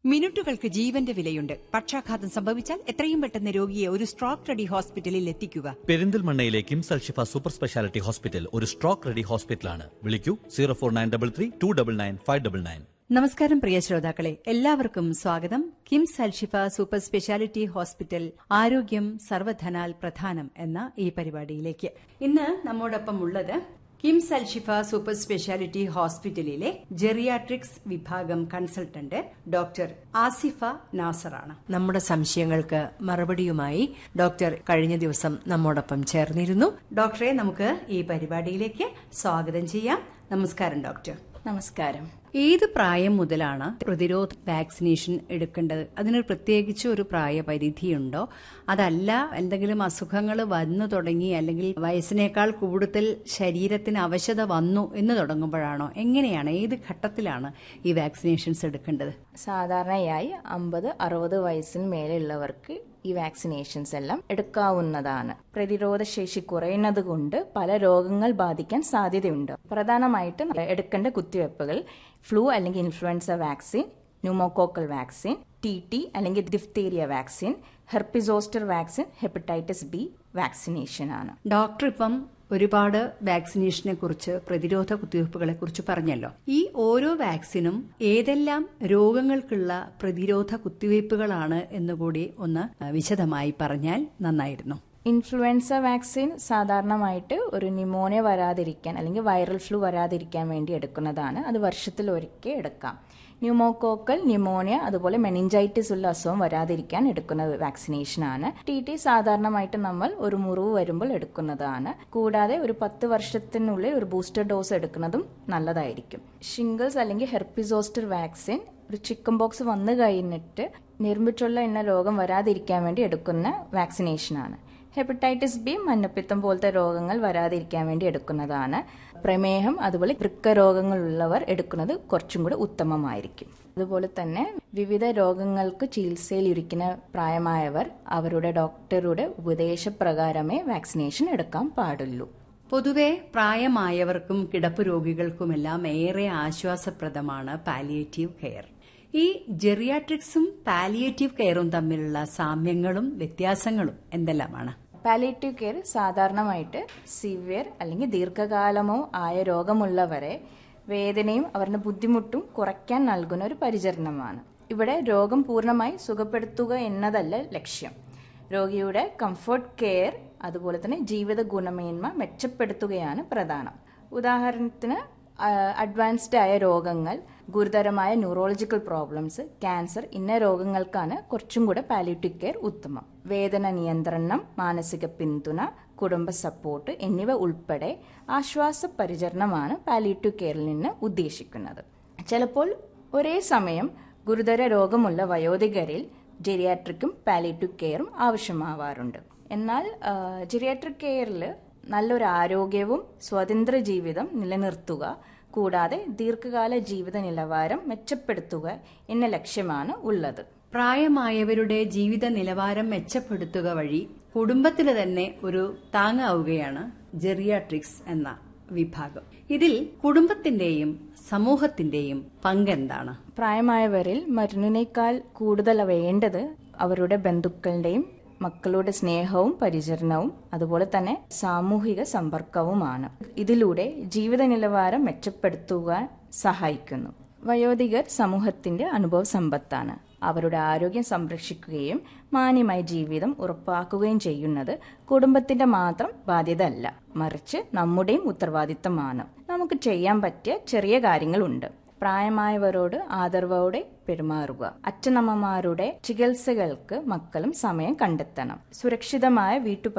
മിനിറ്റുകൾക്ക് ജീവന്റെ വിലയുണ്ട് പക്ഷാഘാതം സംഭവിച്ചാൽ എത്രയും പെട്ടെന്ന് രോഗിയെ ഒരു സ്ട്രോക്ക് റെഡി ഹോസ്പിറ്റലിൽ എത്തിക്കുക പെരിന്തൽമണ്ണയിലെ KIMS Alshifa super speciality hospital ഒരു സ്ട്രോക്ക് റെഡി ഹോസ്പിറ്റലാണ് വിളിക്കൂ zero four nine double three two double nine five double nine നമസ്കാരം പ്രിയ ശ്രോതാക്കളെ എല്ലാവർക്കും സ്വാഗതം KIMS Alshifa super speciality hospital ആരോഗ്യം സർവധനാൽ പ്രധാനം എന്ന ഈ പരിപാടിയിലേക്ക് ഇന്ന് നമ്മോടൊപ്പം ഉള്ളത് കിംസ് അൽഷിഫ സൂപ്പർ സ്പെഷ്യാലിറ്റി ഹോസ്പിറ്റലിലെ ജെറിയാട്രിക്സ് വിഭാഗം കൺസൾട്ടന്റ് ഡോക്ടർ ആസിഫ നാസറാണ് നമ്മുടെ സംശയങ്ങൾക്ക് മറുപടിയുമായി ഡോക്ടർ കഴിഞ്ഞ ദിവസം നമ്മോടൊപ്പം ചേർന്നിരുന്നു ഡോക്ടറെ നമുക്ക് ഈ പരിപാടിയിലേക്ക് സ്വാഗതം ചെയ്യാം നമസ്കാരം ഡോക്ടർ നമസ്കാരം ഏത് പ്രായം മുതലാണ് പ്രതിരോധ വാക്സിനേഷൻ എടുക്കേണ്ടത് അതിന് പ്രത്യേകിച്ച് ഒരു പ്രായപരിധിയുണ്ടോ അതല്ല എന്തെങ്കിലും അസുഖങ്ങൾ വന്നു തുടങ്ങി അല്ലെങ്കിൽ വയസ്സിനേക്കാൾ കൂടുതൽ ശരീരത്തിന് അവശത വന്നു എന്ന് തുടങ്ങുമ്പോഴാണോ എങ്ങനെയാണ് ഏത് ഘട്ടത്തിലാണ് ഈ വാക്സിനേഷൻസ് എടുക്കേണ്ടത് സാധാരണയായി അമ്പത് അറുപത് വയസ്സിന് മേലെയുള്ളവർക്ക് ഈ വാക്സിനേഷൻസ് എല്ലാം എടുക്കാവുന്നതാണ് പ്രതിരോധ ശേഷി കുറയുന്നത് കൊണ്ട് പല രോഗങ്ങൾ ബാധിക്കാൻ സാധ്യതയുണ്ട് പ്രധാനമായിട്ടും എടുക്കേണ്ട കുത്തിവയ്പ്പുകൾ ഫ്ലൂ അല്ലെങ്കിൽ influenza vaccine pneumococcal vaccine T T അല്ലെങ്കിൽ diphtheria vaccine herpes zoster vaccine hepatitis B vaccination ആണ് ഡോക്ടർ ഇപ്പം ഒരുപാട് വാക്സിനേഷനെ കുറിച്ച് പ്രതിരോധ കുത്തിവയ്പ്പുകളെ കുറിച്ച് പറഞ്ഞല്ലോ ഈ ഓരോ വാക്സിനും ഏതെല്ലാം രോഗങ്ങൾക്കുള്ള പ്രതിരോധ കുത്തിവയ്പ്പുകളാണ് എന്നുകൂടി ഒന്ന് വിശദമായി പറഞ്ഞാൽ നന്നായിരുന്നു ഇൻഫ്ലുവൻസ വാക്സിൻ സാധാരണമായിട്ട് ഒരു ന്യൂമോണിയ വരാതിരിക്കാൻ അല്ലെങ്കിൽ വൈറൽ ഫ്ലൂ വരാതിരിക്കാൻ വേണ്ടി എടുക്കുന്നതാണ് അത് വർഷത്തിൽ ഒരിക്കൽ എടുക്കാം ന്യൂമോകോക്കൽ ന്യൂമോണിയ അതുപോലെ മെനിഞ്ചൈറ്റിസ് ഉള്ള അസുഖം വരാതിരിക്കാൻ എടുക്കുന്ന വാക്സിനേഷനാണ് ടി ടി സാധാരണമായിട്ട് നമ്മൾ ഒരു മുറിവ് വരുമ്പോൾ എടുക്കുന്നതാണ് കൂടാതെ ഒരു പത്ത് വർഷത്തിനുള്ളിൽ ഒരു ബൂസ്റ്റർ ഡോസ് എടുക്കുന്നതും നല്ലതായിരിക്കും ഷിംഗിൾസ് അല്ലെങ്കിൽ ഹെർപ്പിസോസ്റ്റർ വാക്സിൻ ഒരു ചിക്കൻ ബോക്സ് വന്നു കഴിഞ്ഞിട്ട് നിർമ്മിച്ചുള്ള എന്ന രോഗം വരാതിരിക്കാൻ വേണ്ടി എടുക്കുന്ന വാക്സിനേഷനാണ് ഹെപ്പറ്റൈറ്റിസ് ബി മഞ്ഞപ്പിത്തം പോലത്തെ രോഗങ്ങൾ വരാതിരിക്കാൻ വേണ്ടി എടുക്കുന്നതാണ് പ്രമേഹം അതുപോലെ വൃക്ക രോഗങ്ങളുള്ളവർ എടുക്കുന്നത് കുറച്ചും കൂടെ ഉത്തമമായിരിക്കും അതുപോലെ തന്നെ വിവിധ രോഗങ്ങൾക്ക് ചികിത്സയിൽ ഇരിക്കുന്ന പ്രായമായവർ അവരുടെ ഡോക്ടറുടെ ഉപദേശപ്രകാരമേ വാക്സിനേഷൻ എടുക്കാൻ പാടുള്ളൂ പൊതുവെ പ്രായമായവർക്കും കിടപ്പ് രോഗികൾക്കുമെല്ലാം ഏറെ ആശ്വാസപ്രദമാണ് പാലിയേറ്റീവ് കെയർ ഈ ജെറിയാട്രിക്സും പാലിയേറ്റീവ് കെയറും തമ്മിലുള്ള സാമ്യങ്ങളും വ്യത്യാസങ്ങളും എന്തെല്ലാമാണ് പാലിയേറ്റീവ് കെയർ സാധാരണമായിട്ട് സിവിയർ അല്ലെങ്കിൽ ദീർഘകാലമോ ആയ രോഗമുള്ളവരെ വേദനയും അവരുടെ ബുദ്ധിമുട്ടും കുറയ്ക്കാൻ നൽകുന്ന ഒരു പരിചരണമാണ് ഇവിടെ രോഗം പൂർണ്ണമായി സുഖപ്പെടുത്തുക എന്നതല്ല ലക്ഷ്യം രോഗിയുടെ കംഫർട്ട് കെയർ അതുപോലെ തന്നെ ജീവിത ഗുണമേന്മ മെച്ചപ്പെടുത്തുകയാണ് പ്രധാനം ഉദാഹരണത്തിന് അഡ്വാൻസ്ഡ് ആയ രോഗങ്ങൾ ഗുരുതരമായ ന്യൂറോളജിക്കൽ പ്രോബ്ലംസ് ക്യാൻസർ ഇന്ന രോഗങ്ങൾക്കാണ് കുറച്ചും കൂടെ പാലിയേറ്റീവ് കെയർ ഉത്തമം വേദന നിയന്ത്രണം മാനസിക പിന്തുണ കുടുംബ സപ്പോർട്ട് എന്നിവ ഉൾപ്പെടെ ആശ്വാസ പരിചരണമാണ് പാലിയേറ്റീവ് കെയറിൽ നിന്ന് ഉദ്ദേശിക്കുന്നത് ചിലപ്പോൾ ഒരേ സമയം ഗുരുതര രോഗമുള്ള വയോധികരിൽ ജെറിയാട്രിക്കും പാലിയേറ്റീവ് കെയറും ആവശ്യമാവാറുണ്ട് എന്നാൽ ജെറിയാട്രിക് കെയറിൽ നല്ലൊരു ആരോഗ്യവും സ്വതന്ത്ര ജീവിതം നിലനിർത്തുക കൂടാതെ ദീർഘകാല ജീവിത നിലവാരം മെച്ചപ്പെടുത്തുക എന്ന ലക്ഷ്യമാണ് ഉള്ളത് പ്രായമായവരുടെ ജീവിത നിലവാരം മെച്ചപ്പെടുത്തുക വഴി കുടുംബത്തിന് തന്നെ ഒരു താങ്ങാവുകയാണ് ജെറിയാട്രിക്സ് എന്ന വിഭാഗം ഇതിൽ കുടുംബത്തിന്റെയും സമൂഹത്തിന്റെയും പങ്കെന്താണ് പ്രായമായവരിൽ മരുന്നിനേക്കാൾ കൂടുതൽ വേണ്ടത് അവരുടെ ബന്ധുക്കളുടെയും മക്കളുടെ സ്നേഹവും പരിചരണവും അതുപോലെ തന്നെ സാമൂഹിക സമ്പർക്കവുമാണ് ഇതിലൂടെ ജീവിത നിലവാരം മെച്ചപ്പെടുത്തുവാൻ സഹായിക്കുന്നു വയോധികർ സമൂഹത്തിന്റെ അനുഭവ സമ്പത്താണ് അവരുടെ ആരോഗ്യം സംരക്ഷിക്കുകയും മാന്യമായ ജീവിതം ഉറപ്പാക്കുകയും ചെയ്യുന്നത് കുടുംബത്തിന്റെ മാത്രം ബാധ്യത അല്ല മറിച്ച് നമ്മുടെയും ഉത്തരവാദിത്തമാണ് നമുക്ക് ചെയ്യാൻ പറ്റിയ ചെറിയ കാര്യങ്ങളുണ്ട് പ്രായമായവരോട് ആദരവോടെ പെരുമാറുക അച്ഛനമ്മമാരുടെ ചികിത്സകൾക്ക് മക്കളും സമയം കണ്ടെത്തണം സുരക്ഷിതമായ വീട്ടു